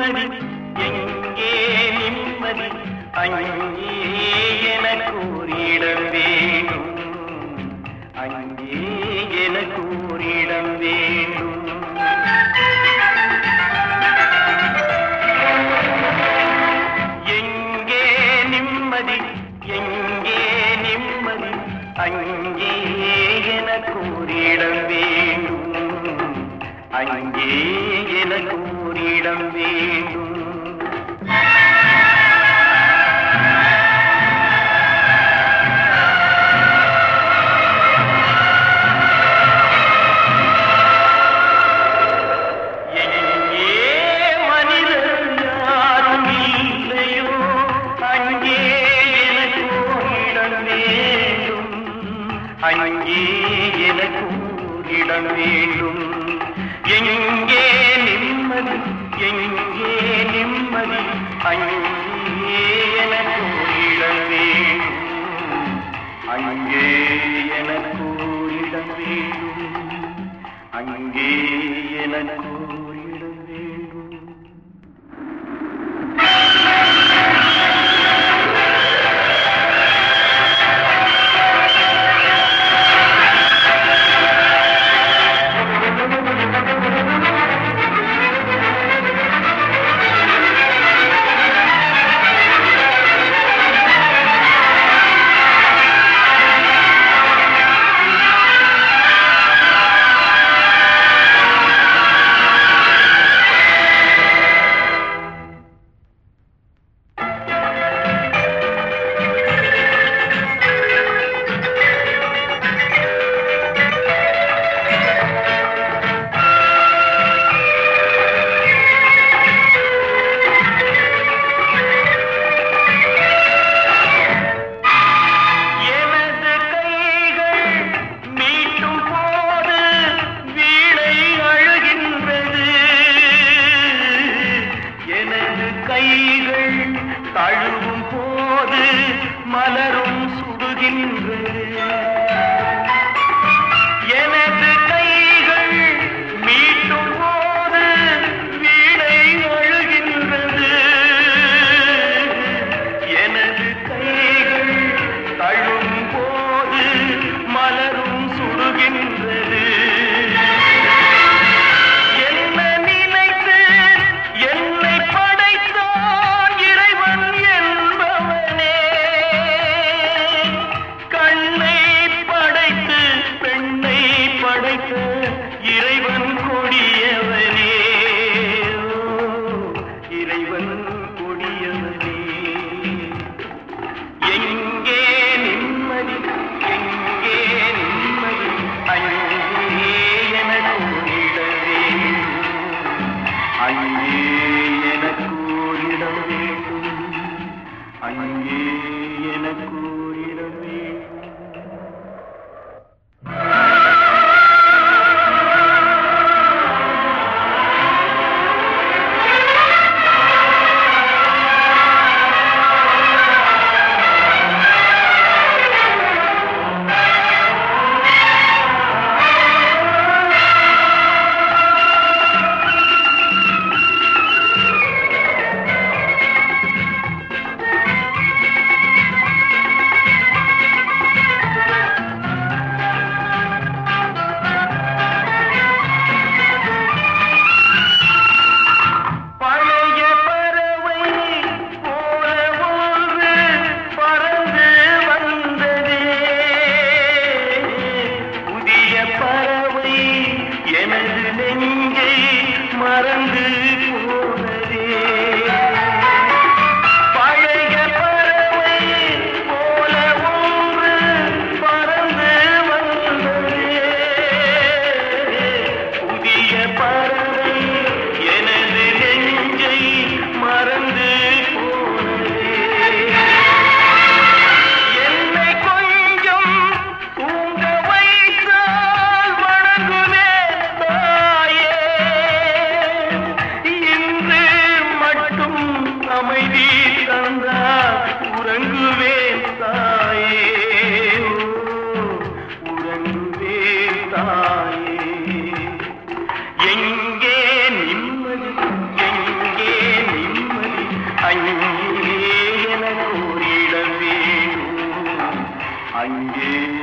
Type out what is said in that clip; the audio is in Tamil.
நிம்மதி எங்கே நிம்மதி அங்கே எனக்கு ஒரு இடம் வேண்டும் அங்கே எனக்கு ஒரு இடம் வேண்டும் எங்கே நிம்மதி எங்கே நிம்மதி அங்கே எனக்கு ஒரு இடம் வேண்டும் அங்கே எனக்கு ஒரு இடம் வேண்டும் எங்கே மனிதர் யாரும் இல்லையோ அங்கே எனக்கு ஒரு இடம் வேண்டும் அங்கே எனக்கு ஒரு இடம் வேண்டும் எங்கே நிம்மதி எங்கே நிம்மதி அங்கே எனக்கு ஒரு இடம் வேண்டும் அங்கே எனக்கு ஒரு இடம் வேண்டும் அங்கே எனக்கு ஒரு இடம் வேண்டும் எனது கைகள் மீட்டும் போது வீணை அழுகின்றது எனது கைகள் தழுவும் போது மலரும் சுடுகின்றது எனது கைகள் மீட்டும் போது வீணை அழுகின்றது எனது கைகள் தழும் போது மலரும் சுடுகின்றது என்ன நினைத்து என்னை படைத்தான் இறைவன் என்பவனே கண்ணை படைத்து பெண்ணை படைத்த இறைவன் கொடியவனே ஓ, இறைவன் கொடியவனே எங்கே நிம்மதி எங்கே நிம்மதி அங்கே எனக்கு இடம் வேண்டும் அங்கே எனக்கு இடம் வேண்டும் அங்கே எனக்கு இடம் வேண்டும் பழைய பறவை போல ஒன்று பறந்து வந்ததே புதிய பறவை எனது நெஞ்சை மறந்து போனதே பழைய பறவை போல ஒன்று பறந்து வந்ததே புதிய பறவை எனது நெஞ்சை மறந்து போனதே என்னை கொஞ்சம் தூங்க வைத்தால் வணங்குவேன் தாயே இன்று மட்டும் அமைதி தந்தால் உறங்குவேன் தாயே ஓ, உறங்குவேன் தாயே எங்கே நிம்மதி எங்கே அங்கே